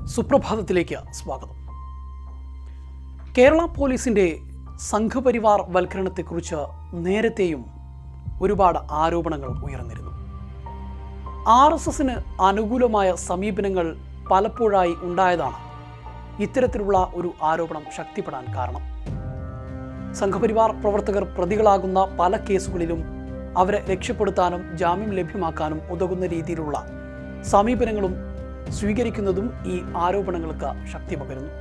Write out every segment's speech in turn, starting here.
സുപ്രഭാതത്തിലേക്ക് സ്വാഗതം കേരള പോലീസിൻ്റെ സംഘപരിവാർ വൽക്കരണത്തെക്കുറിച്ച് നേരത്തെയും ഒരുപാട് ആരോപണങ്ങൾ ഉയർന്നിരുന്നു ആർ എസ് എസിന് അനുകൂലമായ സമീപനങ്ങൾ പലപ്പോഴായി ഉണ്ടായതാണ് ഇത്തരത്തിലുള്ള ഒരു ആരോപണം ശക്തിപ്പെടാൻ കാരണം സംഘപരിവാർ പ്രവർത്തകർ പ്രതികളാകുന്ന പല കേസുകളിലും അവരെ രക്ഷപ്പെടുത്താനും ജാമ്യം ലഭ്യമാക്കാനും ഉതകുന്ന രീതിയിലുള്ള സമീപനങ്ങളും സ്വീകരിക്കുന്നതും ഈ ആരോപണങ്ങൾക്ക് ശക്തി പകരുന്നു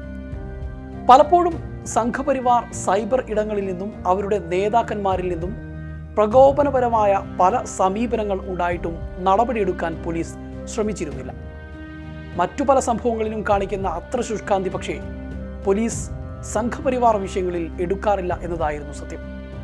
പലപ്പോഴും സംഘപരിവാർ സൈബർ ഇടങ്ങളിൽ നിന്നും അവരുടെ നേതാക്കന്മാരിൽ നിന്നും പ്രകോപനപരമായ പല സമീപനങ്ങൾ ഉണ്ടായിട്ടും നടപടിയെടുക്കാൻ പോലീസ് ശ്രമിച്ചിരുന്നില്ല മറ്റു പല സംഭവങ്ങളിലും കാണിക്കുന്ന അത്ര ശുഷ്കാന്തി പക്ഷേ പോലീസ് സംഘപരിവാർ വിഷയങ്ങളിൽ എടുക്കാറില്ല എന്നതായിരുന്നു സത്യം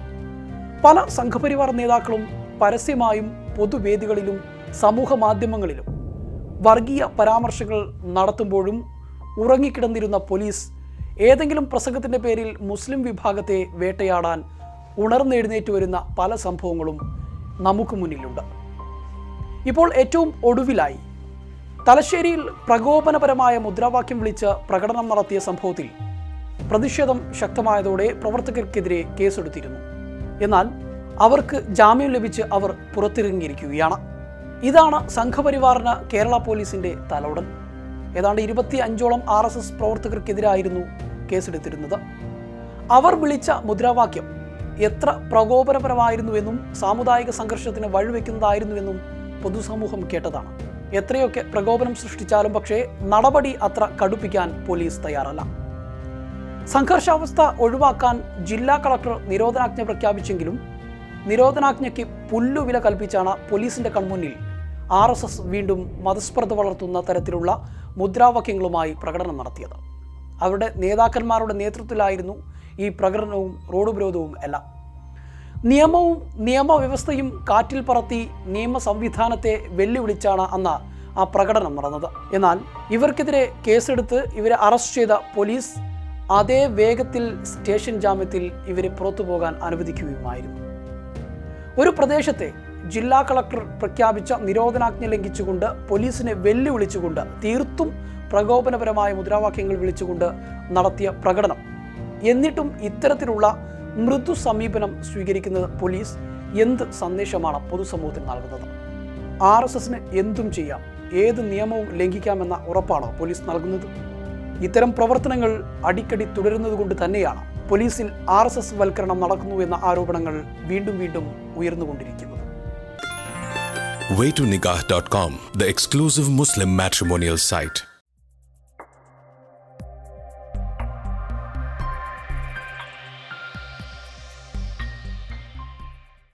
പല സംഘപരിവാർ നേതാക്കളും പരസ്യമായും പൊതുവേദികളിലും സമൂഹ മാധ്യമങ്ങളിലും വർഗീയ പരാമർശങ്ങൾ നടത്തുമ്പോഴും ഉറങ്ങിക്കിടന്നിരുന്ന പോലീസ് ഏതെങ്കിലും പ്രസംഗത്തിൻ്റെ പേരിൽ മുസ്ലിം വിഭാഗത്തെ വേട്ടയാടാൻ ഉണർന്നെഴുന്നേറ്റ് വരുന്ന പല സംഭവങ്ങളും നമുക്ക് മുന്നിലുണ്ട് ഇപ്പോൾ ഏറ്റവും ഒടുവിലായി തലശ്ശേരിയിൽ പ്രകോപനപരമായ മുദ്രാവാക്യം വിളിച്ച് പ്രകടനം നടത്തിയ സംഭവത്തിൽ പ്രതിഷേധം ശക്തമായതോടെ പ്രവർത്തകർക്കെതിരെ കേസെടുത്തിരുന്നു എന്നാൽ അവർക്ക് ജാമ്യം ലഭിച്ച് അവർ പുറത്തിറങ്ങിയിരിക്കുകയാണ് ഇതാണ് സംഘപരിവാറിന് കേരള പോലീസിന്റെ തലോടൽ ഏതാണ്ട് ഇരുപത്തി അഞ്ചോളം ആർ എസ് എസ് പ്രവർത്തകർക്കെതിരായിരുന്നു കേസെടുത്തിരുന്നത് അവർ വിളിച്ച മുദ്രാവാക്യം എത്ര പ്രകോപനപരമായിരുന്നുവെന്നും സാമുദായിക സംഘർഷത്തിന് വഴിവെക്കുന്നതായിരുന്നുവെന്നും പൊതുസമൂഹം കേട്ടതാണ് എത്രയൊക്കെ പ്രകോപനം സൃഷ്ടിച്ചാലും പക്ഷേ നടപടി അത്ര കടുപ്പിക്കാൻ പോലീസ് തയ്യാറല്ല സംഘർഷാവസ്ഥ ഒഴിവാക്കാൻ ജില്ലാ കളക്ടർ നിരോധനാജ്ഞ പ്രഖ്യാപിച്ചെങ്കിലും നിരോധനാജ്ഞയ്ക്ക് പുല്ലുവില കൽപ്പിച്ചാണ് പോലീസിന്റെ കൺമുന്നിൽ ആർ എസ് എസ് വീണ്ടും മതസ്പർദ്ധ വളർത്തുന്ന തരത്തിലുള്ള മുദ്രാവാക്യങ്ങളുമായി പ്രകടനം നടത്തിയത് അവരുടെ നേതാക്കന്മാരുടെ നേതൃത്വത്തിലായിരുന്നു ഈ പ്രകടനവും റോഡ് ഉപരോധവും എല്ലാം നിയമവും നിയമവ്യവസ്ഥയും കാറ്റിൽ പറത്തി നിയമ സംവിധാനത്തെ വെല്ലുവിളിച്ചാണ് അന്ന് ആ പ്രകടനം നടന്നത് എന്നാൽ ഇവർക്കെതിരെ കേസെടുത്ത് ഇവരെ അറസ്റ്റ് ചെയ്ത പോലീസ് അതേ വേഗത്തിൽ സ്റ്റേഷൻ ജാമ്യത്തിൽ ഇവരെ പുറത്തു പോകാൻ അനുവദിക്കുകയുമായിരുന്നു ഒരു പ്രദേശത്തെ ജില്ലാ കളക്ടർ പ്രഖ്യാപിച്ച നിരോധനാജ്ഞ ലംഘിച്ചുകൊണ്ട് പോലീസിനെ വെല്ലുവിളിച്ചുകൊണ്ട് തീർത്തും പ്രകോപനപരമായ മുദ്രാവാക്യങ്ങൾ വിളിച്ചുകൊണ്ട് നടത്തിയ പ്രകടനം എന്നിട്ടും ഇത്തരത്തിലുള്ള മൃദു സമീപനം സ്വീകരിക്കുന്നത് പോലീസ് എന്ത് സന്ദേശമാണ് പൊതുസമൂഹത്തിന് നൽകുന്നത് ആർ എസ് എസിന് എന്തും ചെയ്യാം ഏത് നിയമവും ലംഘിക്കാമെന്ന ഉറപ്പാണോ പോലീസ് നൽകുന്നത് ഇത്തരം പ്രവർത്തനങ്ങൾ അടിക്കടി തുടരുന്നത് കൊണ്ട് തന്നെയാണ് പോലീസിൽ ആർ എസ് എസ് വൽക്കരണം നടക്കുന്നു എന്ന ആരോപണങ്ങൾ വീണ്ടും വീണ്ടും ഉയർന്നുകൊണ്ടിരിക്കുന്നത് waytonikah.com, the exclusive Muslim matrimonial site.